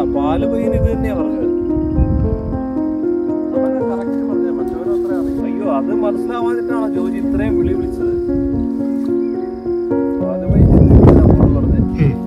പാല് പയ്യൻ ഇത് തന്നെയാ പറഞ്ഞത് കറക്റ്റ് പറഞ്ഞ മറ്റവരും അത്ര അറിയില്ല അയ്യോ അത് മനസ്സിലാവാതിട്ടാണോ ജോജി ഇത്രയും വിളി വിളിച്ചത് പാല് പയ്യൻ ഇത് തന്നെയാ നമ്മളോട് പറഞ്ഞത്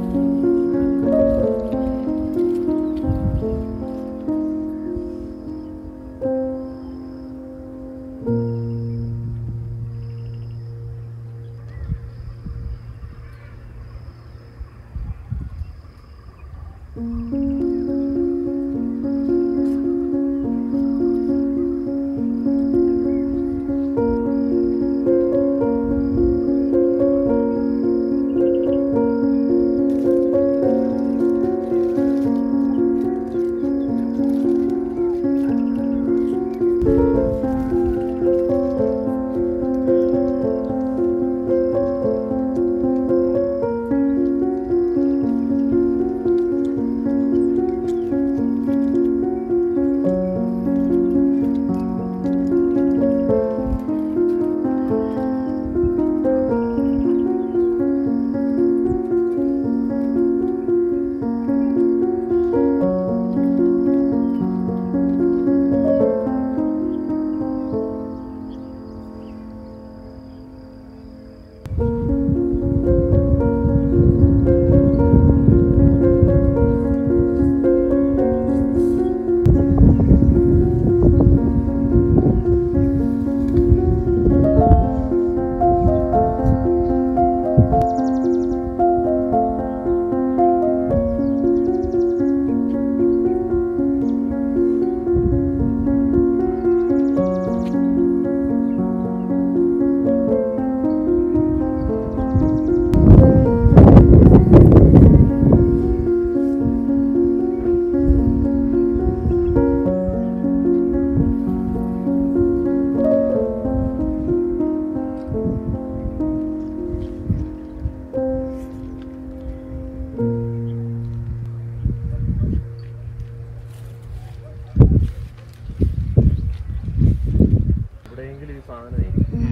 എവിടെയെങ്കിലും ഈ സാധനമേ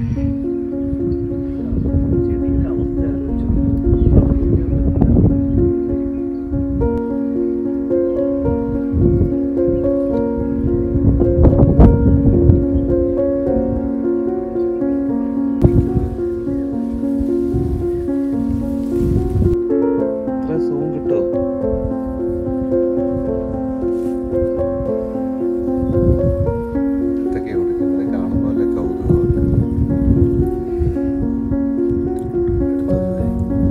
ചെടിയുടെ അവസ്ഥ ആലോചിച്ച് ഇത്ര സൂം കിട്ടോ ഇതൊക്കെ കൊടുക്കുന്നത് കാണുമ്പോൾ നല്ല കൗതുകമുണ്ട് എടുത്തതല്ലേ?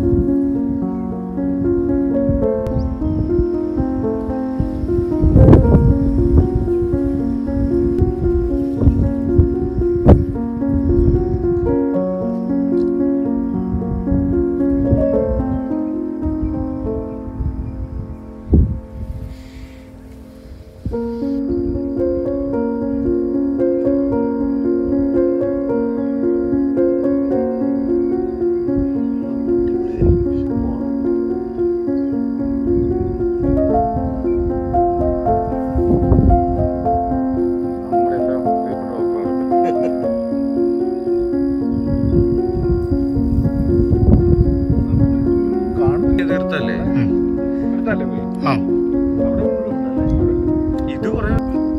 നമ്മളെല്ലാം പ്രിയപ്പെട്ട ഡോക്ടറാണ്. കാണും തീർത്തല്ലേ എടുത്തല്ലേ പോയി ആ അവിടെ മുഴുവൻ ഉണ്ടല്ലേ? ഇത് പറയാ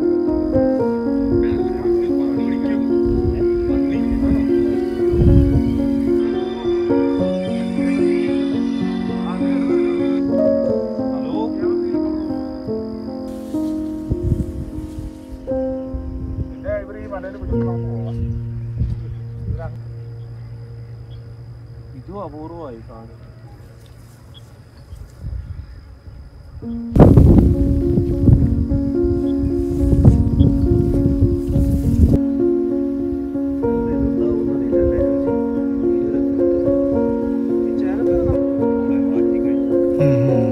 പിന്നെ ഇവര് ഈ മലയിൽ പിടിച്ച് നമുക്ക് പോവാം. ഇതും അപൂർവമായി സാധനം ഉം, ഉം.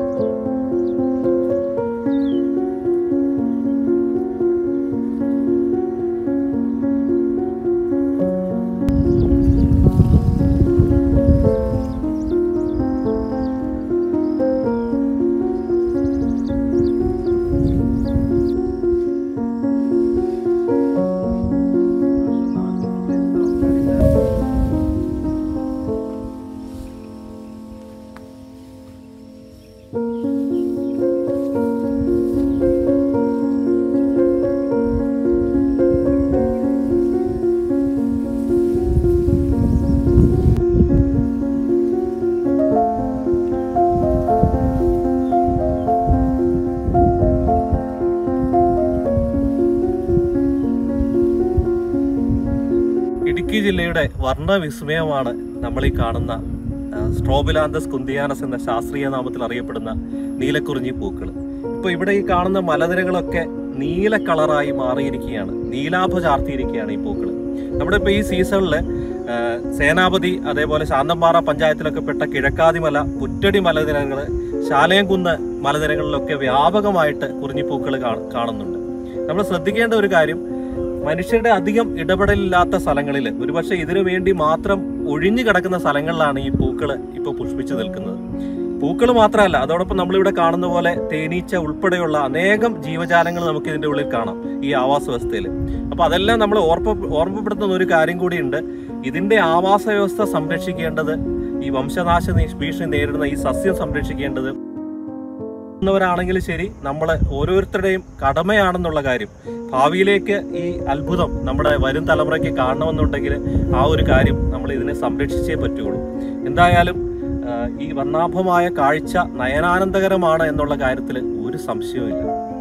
ആ ജില്ലയുടെ വർണ്ണവിസ്മയമാണ് നമ്മൾ ഈ കാണുന്ന ആ, സ്ട്രോബിലാന്തസ് കുന്തിയാനസ് എന്ന ശാസ്ത്രീയ നാമത്തിൽ അറിയപ്പെടുന്ന നീലക്കുറിഞ്ഞി പൂക്കൾ ഇപ്പൊ ഇവിടെ ഈ കാണുന്ന മലനിരകളൊക്കെ നീല കളറായി മാറിയിരിക്കുകയാണ് നീലാഭ ചാർത്തിയിരിക്കുകയാണ് ഈ പൂക്കൾ നമ്മുടെ ഇപ്പൊ ഈ സീസണിൽ സേനാപതി അതേപോലെ ശാന്തമ്പാറ പഞ്ചായത്തിലൊക്കെ പെട്ട കിഴക്കാതിമല പുറ്റടി മലനിരകൾ ശാലയംകുന്ന് മലനിരകളിലൊക്കെ വ്യാപകമായിട്ട് കുറിഞ്ഞിപ്പൂക്കൾ കാണ- കാണുന്നുണ്ട് നമ്മൾ ശ്രദ്ധിക്കേണ്ട ഒരു കാര്യം മനുഷ്യരുടെ അധികം ഇടപെടലില്ലാത്ത സ്ഥലങ്ങളിൽ ഒരുപക്ഷെ ഇതിനു വേണ്ടി മാത്രം ഒഴിഞ്ഞു കിടക്കുന്ന സ്ഥലങ്ങളിലാണ് ഈ പൂക്കൾ ഇപ്പോൾ പുഷ്പിച്ചു നിൽക്കുന്നത് പൂക്കൾ മാത്രമല്ല അതോടൊപ്പം നമ്മളിവിടെ കാണുന്ന പോലെ തേനീച്ച ഉൾപ്പെടെയുള്ള അനേകം ജീവജാലങ്ങൾ നമുക്ക് ഇതിന്റെ ഉള്ളിൽ കാണാം ഈ ആവാസ വ്യവസ്ഥയിൽ അപ്പൊ അതെല്ലാം നമ്മൾ ഓർമ്മ ഓർമ്മപ്പെടുത്തുന്ന ഒരു കാര്യം കൂടിയുണ്ട് ഇതിന്റെ ആവാസ വ്യവസ്ഥ സംരക്ഷിക്കേണ്ടത് ഈ വംശനാശ നീ- ഭീഷണി നേരിടുന്ന ഈ സസ്യം സംരക്ഷിക്കേണ്ടത് ാണെങ്കിലും ശരി നമ്മൾ ഓരോരുത്തരുടെയും കടമയാണെന്നുള്ള കാര്യം ഭാവിയിലേക്ക് ഈ അത്ഭുതം നമ്മുടെ വരും തലമുറയ്ക്ക് കാണണമെന്നുണ്ടെങ്കിൽ ആ ഒരു കാര്യം നമ്മൾ ഇതിനെ സംരക്ഷിച്ചേ പറ്റുള്ളൂ എന്തായാലും ആ, ഈ വർണ്ണാഭമായ കാഴ്ച നയനാനന്ദകരമാണ് എന്നുള്ള കാര്യത്തിൽ ഒരു സംശയവുമില്ല